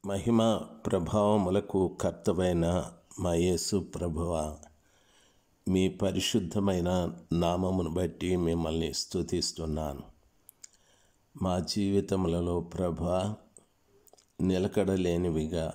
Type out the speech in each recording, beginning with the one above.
మహిమ ప్రభావములకు కర్తవైన మా యేసు ప్రభువ మీ పరిశుద్ధమైన నామమును బట్టి మిమ్మల్ని స్తుతిస్తున్నాను మా జీవితములలో ప్రభ నిలకడలేనివిగా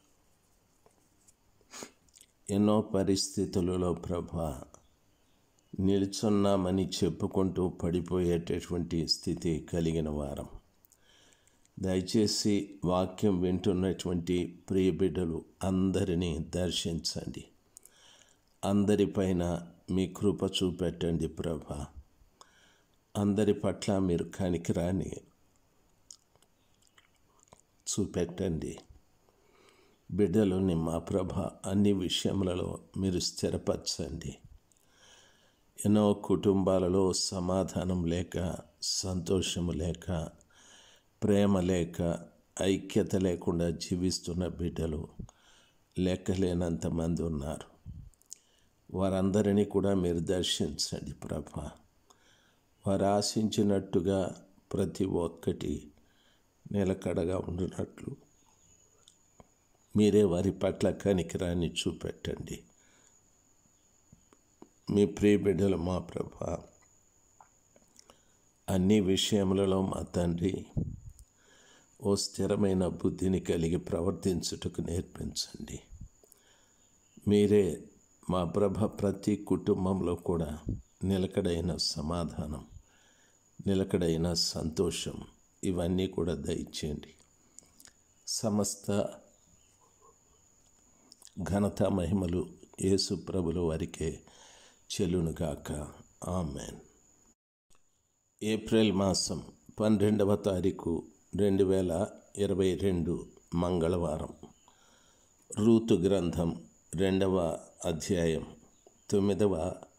ఎన్నో పరిస్థితులలో ప్రభ నిల్చున్నామని చెప్పుకుంటూ పడిపోయేటటువంటి స్థితి కలిగిన వారం దయచేసి వాక్యం వింటున్నటువంటి ప్రియ బిడ్డలు అందరినీ దర్శించండి అందరిపైన మీ కృప చూపెట్టండి ప్రభ అందరి పట్ల మీరు కనికిరాని చూపెట్టండి బిడ్డలుని మా ప్రభ అన్ని విషయములలో మీరు స్థిరపరచండి ఎన్నో కుటుంబాలలో సమాధానం లేక సంతోషము లేక ప్రేమ లేక ఐక్యత లేకుండా జీవిస్తున్న బిడ్డలు లెక్కలేనంత మంది ఉన్నారు వారందరినీ కూడా మీరు దర్శించండి ప్రభ వారు ఆశించినట్టుగా ప్రతి ఒక్కటి నిలకడగా ఉండినట్లు మీరే వారి పట్ల కనికిరాన్ని చూపెట్టండి మీ ప్రియ బిడ్డలు మా ప్రభ అన్ని విషయములలో మా తండ్రి ఓ స్థిరమైన బుద్ధిని కలిగి ప్రవర్తించుటకు నేర్పించండి మీరే మా ప్రభ ప్రతి కుటుంబంలో కూడా నిలకడైన సమాధానం నిలకడైన సంతోషం ఇవన్నీ కూడా దయచేయండి సమస్త ఘనత మహిమలు యేసు ప్రభుల వారికే చెల్లునుగాక ఆమెన్ ఏప్రిల్ మాసం పన్నెండవ తారీఖు రెండు వేల ఇరవై రెండు మంగళవారం రూతు గ్రంథం రెండవ అధ్యాయం తొమ్మిదవ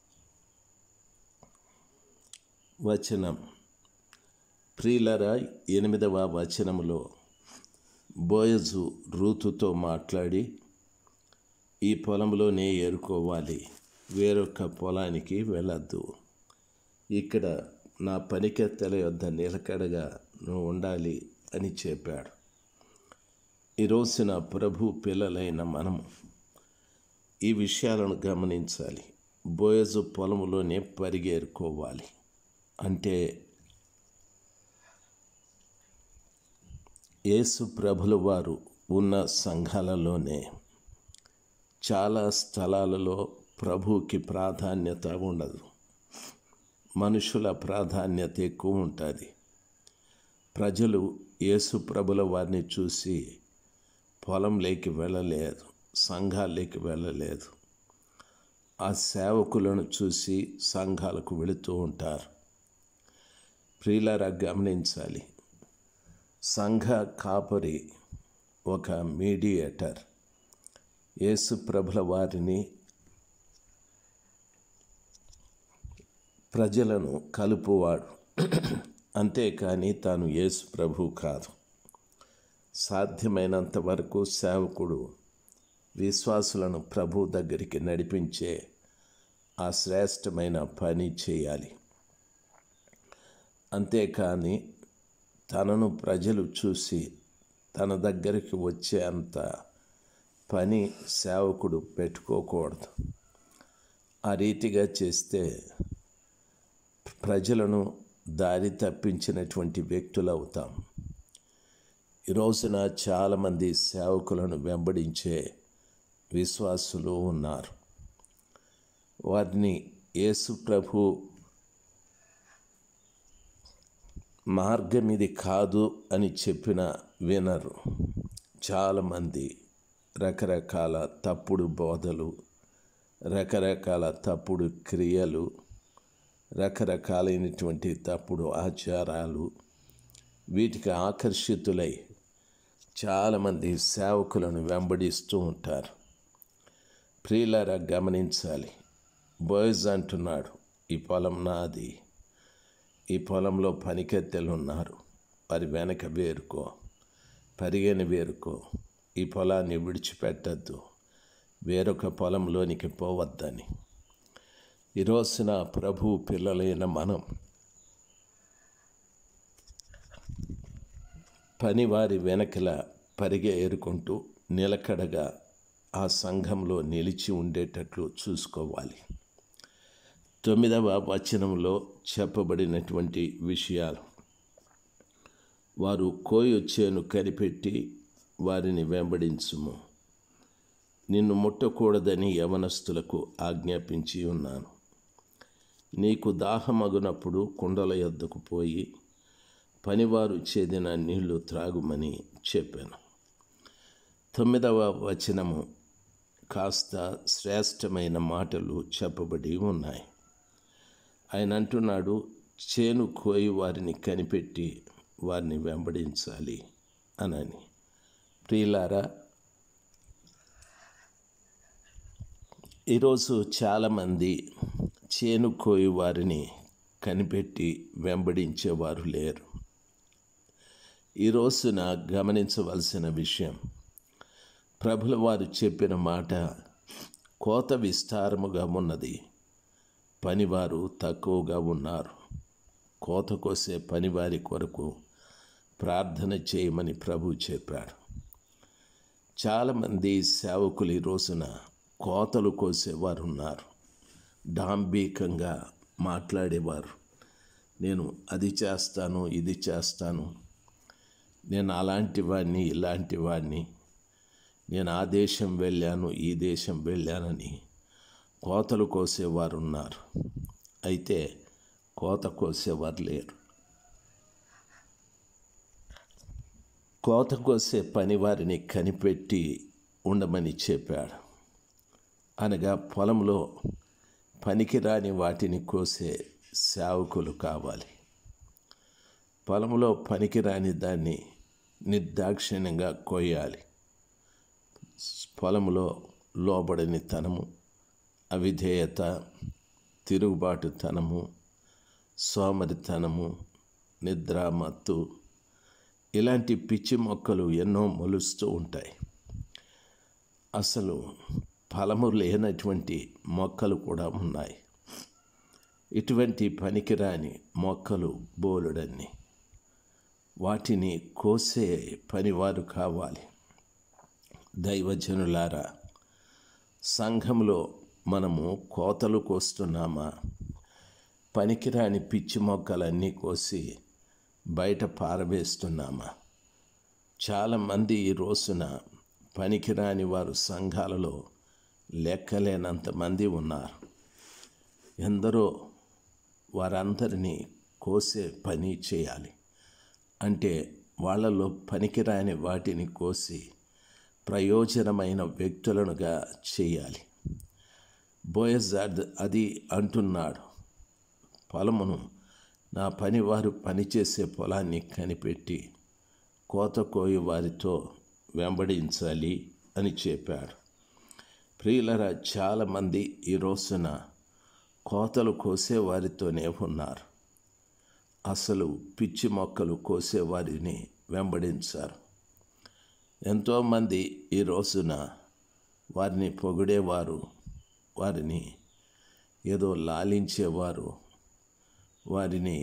వచనం ప్రియులర ఎనిమిదవ వచనములో బోయజు రూతుతో మాట్లాడి ఈ పొలంలోనే ఏరుకోవాలి వేరొక పొలానికి వెళ్ళద్దు ఇక్కడ నా పనికెత్తల యొద్ద నిలకడగా నువ్వు ఉండాలి అని చెప్పాడు ఈ రోజున ప్రభు పిల్లలైన మనము ఈ విషయాలను గమనించాలి బోయజు పొలంలోనే పరిగేరుకోవాలి అంటే యేసు ప్రభుల వారు ఉన్న సంఘాలలోనే చాలా స్థలాలలో ప్రభువుకి ప్రాధాన్యత ఉండదు మనుషుల ప్రాధాన్యత ఎక్కువ ఉంటుంది ప్రజలు యేసు ప్రభుల వారిని చూసి పొలంలోకి వెళ్ళలేదు సంఘాల్లోకి వెళ్ళలేదు ఆ సేవకులను చూసి సంఘాలకు వెళుతూ ఉంటారు ప్రియులారా గమనించాలి సంఘ కాపరి ఒక మీడియేటర్ యేసు ప్రభుల వారిని ప్రజలను కలుపువాడు అంతేకాని తాను యేసు ప్రభు కాదు సాధ్యమైనంత వరకు సేవకుడు విశ్వాసులను ప్రభు దగ్గరికి నడిపించే ఆ శ్రేష్టమైన పని చేయాలి అంతేకాని తనను ప్రజలు చూసి తన దగ్గరికి వచ్చే అంత పని సేవకుడు పెట్టుకోకూడదు ఆ రీతిగా చేస్తే ప్రజలను దారి తప్పించినటువంటి వ్యక్తులు అవుతాం ఈ రోజున చాలామంది సేవకులను వెంబడించే విశ్వాసులు ఉన్నారు వారిని యేసు ప్రభు మార్గం ఇది కాదు అని చెప్పిన వినరు చాలామంది రకరకాల తప్పుడు బోధలు రకరకాల తప్పుడు క్రియలు రకరకాలైనటువంటి తప్పుడు ఆచారాలు వీటికి ఆకర్షితులై చాలామంది సేవకులను వెంబడిస్తూ ఉంటారు ప్రియులారా గమనించాలి బాయ్స్ అంటున్నాడు ఈ పొలం నాది ఈ పొలంలో పనికెత్తెలు ఉన్నారు వారి వెనక వేరుకో పరిగెని వేరుకో ఈ పొలాన్ని విడిచిపెట్టద్దు వేరొక పొలంలోనికి పోవద్దని ఈ రోజున ప్రభు పిల్లలైన మనం పనివారి వెనకల పరిగె ఏరుకుంటూ నిలకడగా ఆ సంఘంలో నిలిచి ఉండేటట్లు చూసుకోవాలి తొమ్మిదవ వచనంలో చెప్పబడినటువంటి విషయాలు వారు కోయొచ్చేను కనిపెట్టి వారిని వెంబడించుము నిన్ను ముట్టకూడదని యవనస్తులకు ఆజ్ఞాపించి ఉన్నాను నీకు దాహమగునప్పుడు కుండల యొద్దకు పోయి పనివారు చేదిన నీళ్లు త్రాగుమని చెప్పాను తొమ్మిదవ వచనము కాస్త శ్రేష్టమైన మాటలు చెప్పబడి ఉన్నాయి ఆయన అంటున్నాడు చేను కోయి వారిని కనిపెట్టి వారిని వెంబడించాలి అనని ప్రియులారా ఈరోజు చాలామంది చేను కోయి వారిని కనిపెట్టి వెంబడించేవారు లేరు ఈ రోజున గమనించవలసిన విషయం ప్రభుల వారు చెప్పిన మాట కోత విస్తారముగా ఉన్నది పనివారు తక్కువగా ఉన్నారు కోత కోసే పనివారి కొరకు ప్రార్థన చేయమని ప్రభు చెప్పాడు చాలామంది సేవకులు ఈ రోజున కోతలు కోసేవారు ఉన్నారు డాంబీకంగా మాట్లాడేవారు నేను అది చేస్తాను ఇది చేస్తాను నేను అలాంటి వాడిని ఇలాంటి వాడిని నేను ఆ దేశం వెళ్ళాను ఈ దేశం వెళ్ళానని కోతలు కోసేవారు ఉన్నారు అయితే కోత కోసేవారు లేరు కోత కోసే పని వారిని కనిపెట్టి ఉండమని చెప్పాడు అనగా పొలంలో పనికిరాని వాటిని కోసే సేవకులు కావాలి పొలంలో పనికిరాని దాన్ని నిర్దాక్షిణ్యంగా కోయాలి పొలంలో లోబడని తనము అవిధేయత తిరుగుబాటుతనము సోమరితనము నిద్రామత్తు ఇలాంటి పిచ్చి మొక్కలు ఎన్నో మొలుస్తూ ఉంటాయి అసలు ఫలము లేనటువంటి మొక్కలు కూడా ఉన్నాయి ఇటువంటి పనికిరాని మొక్కలు బోలుడన్ని వాటిని కోసే పనివారు కావాలి దైవజనులారా సంఘంలో మనము కోతలు కోస్తున్నామా పనికిరాని పిచ్చి మొక్కలన్నీ కోసి బయట పారవేస్తున్నామా చాలామంది ఈ రోజున పనికిరాని వారు సంఘాలలో లెక్కలేనంత మంది ఉన్నారు ఎందరో వారందరినీ కోసే పని చేయాలి అంటే వాళ్ళలో పనికిరాని వాటిని కోసి ప్రయోజనమైన వ్యక్తులనుగా చేయాలి బోయజాడ్ అది అంటున్నాడు పొలమును నా పనివారు పనిచేసే పొలాన్ని కనిపెట్టి కోత కోయి వారితో వెంబడించాలి అని చెప్పాడు ప్రియులరా చాలామంది ఈ రోజున కోతలు కోసేవారితోనే ఉన్నారు అసలు పిచ్చి మొక్కలు కోసేవారిని వెంబడించారు ఎంతోమంది ఈ రోజున వారిని పొగిడేవారు వారిని ఏదో లాలించేవారు వారిని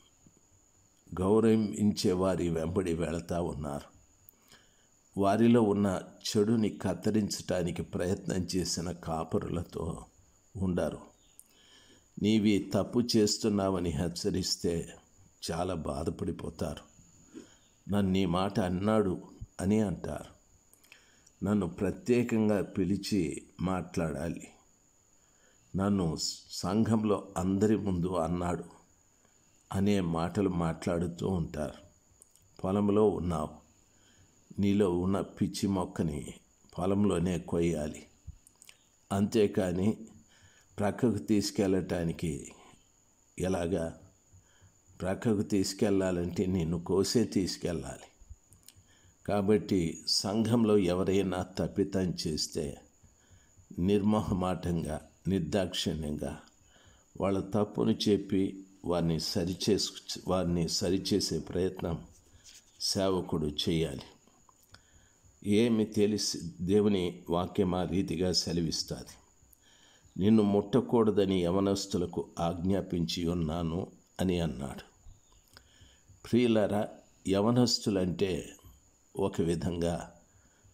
గౌరవించే వారి వెంబడి వెళతా ఉన్నారు వారిలో ఉన్న చెడుని కత్తిరించటానికి ప్రయత్నం చేసిన కాపరులతో ఉండరు నీవి తప్పు చేస్తున్నావని హెచ్చరిస్తే చాలా బాధపడిపోతారు నన్ను ఈ మాట అన్నాడు అని అంటారు నన్ను ప్రత్యేకంగా పిలిచి మాట్లాడాలి నన్ను సంఘంలో అందరి ముందు అన్నాడు అనే మాటలు మాట్లాడుతూ ఉంటారు పొలంలో ఉన్నావు నీలో ఉన్న పిచ్చి మొక్కని పొలంలోనే కొయ్యాలి అంతేకాని ప్రక్కకు తీసుకెళ్ళటానికి ఎలాగా ప్రక్కకు తీసుకెళ్ళాలంటే నిన్ను కోసే తీసుకెళ్ళాలి కాబట్టి సంఘంలో ఎవరైనా తప్పితం చేస్తే నిర్మోహమాటంగా నిర్దాక్షిణ్యంగా వాళ్ళ తప్పును చెప్పి వారిని సరిచేసు వారిని సరిచేసే ప్రయత్నం సేవకుడు చేయాలి ఏమి తెలిసి దేవుని వాక్యం ఆ రీతిగా సెలవిస్తుంది నిన్ను ముట్టకూడదని యవనస్తులకు ఆజ్ఞాపించి ఉన్నాను అని అన్నాడు ప్రియులరా యవనస్తులంటే ఒక విధంగా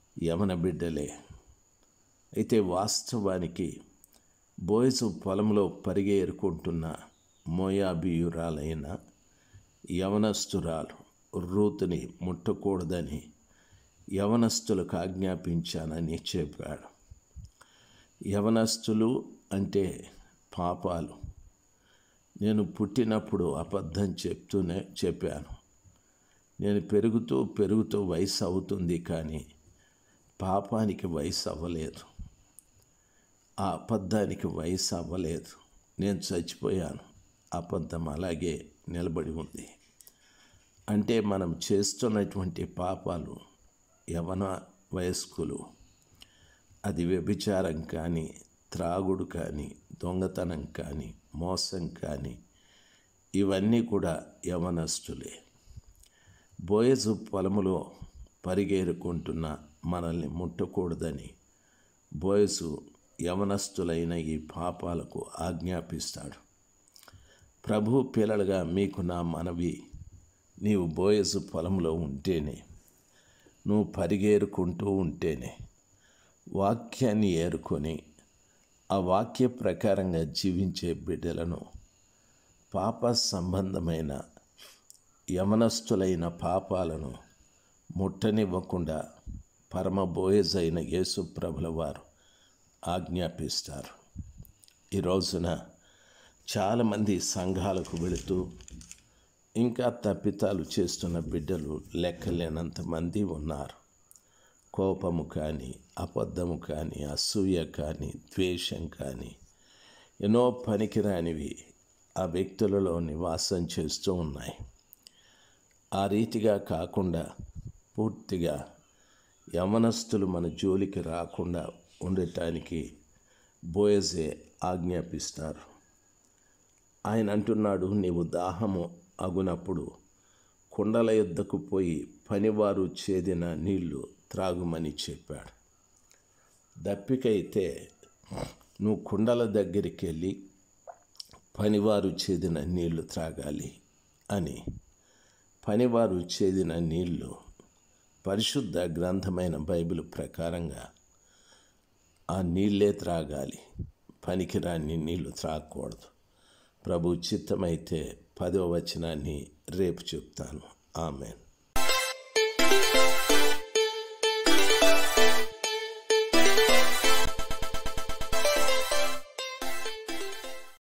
యవన బిడ్డలే అయితే వాస్తవానికి బోయసు పొలంలో పరిగేరుకుంటున్న మోయాబియురాలైన యవనస్తురాలు రూతుని ముట్టకూడదని యవనస్తులకు ఆజ్ఞాపించానని చెప్పాడు యవనస్తులు అంటే పాపాలు నేను పుట్టినప్పుడు అబద్ధం చెప్తూనే చెప్పాను నేను పెరుగుతూ పెరుగుతూ వయసు అవుతుంది కానీ పాపానికి వయసు అవ్వలేదు ఆ అబద్ధానికి వయసు అవ్వలేదు నేను చచ్చిపోయాను అబద్ధం అలాగే నిలబడి ఉంది అంటే మనం చేస్తున్నటువంటి పాపాలు యవన వయస్కులు అది వ్యభిచారం కానీ త్రాగుడు కానీ దొంగతనం కానీ మోసం కానీ ఇవన్నీ కూడా యవనస్తులే బోయజు పొలములో పరిగేరుకుంటున్న మనల్ని ముట్టకూడదని బోయసు యవనస్తులైన ఈ పాపాలకు ఆజ్ఞాపిస్తాడు ప్రభు పిల్లలుగా మీకు నా మనవి నీవు బోయసు పొలంలో ఉంటేనే నువ్వు పరిగేరుకుంటూ ఉంటేనే వాక్యాన్ని ఏరుకొని ఆ వాక్య ప్రకారంగా జీవించే బిడ్డలను పాప సంబంధమైన యమనస్తులైన పాపాలను ముట్టనివ్వకుండా పరమ బోయజైన యేసు ప్రభుల వారు ఆజ్ఞాపిస్తారు ఈ రోజున చాలామంది సంఘాలకు వెళుతూ ఇంకా తప్పితాలు చేస్తున్న బిడ్డలు లెక్కలేనంత మంది ఉన్నారు కోపము కానీ అబద్ధము కానీ అసూయ కానీ ద్వేషం కానీ ఎన్నో పనికిరానివి ఆ వ్యక్తులలో నివాసం చేస్తూ ఉన్నాయి ఆ రీతిగా కాకుండా పూర్తిగా యమనస్తులు మన జోలికి రాకుండా ఉండటానికి బోయజే ఆజ్ఞాపిస్తారు ఆయన అంటున్నాడు నీవు దాహము అగునప్పుడు కుండల యుద్ధకు పోయి పనివారు చేదిన నీళ్లు త్రాగుమని చెప్పాడు దప్పికైతే నువ్వు కుండల దగ్గరికి వెళ్ళి పనివారు చేదిన నీళ్లు త్రాగాలి అని పనివారు చేదిన నీళ్లు పరిశుద్ధ గ్రంథమైన బైబిల్ ప్రకారంగా ఆ నీళ్ళే త్రాగాలి పనికిరాని నీళ్లు త్రాగకూడదు ప్రభు చిత్తమైతే పదో వచనాన్ని రేపు చెప్తాను ఆమెన్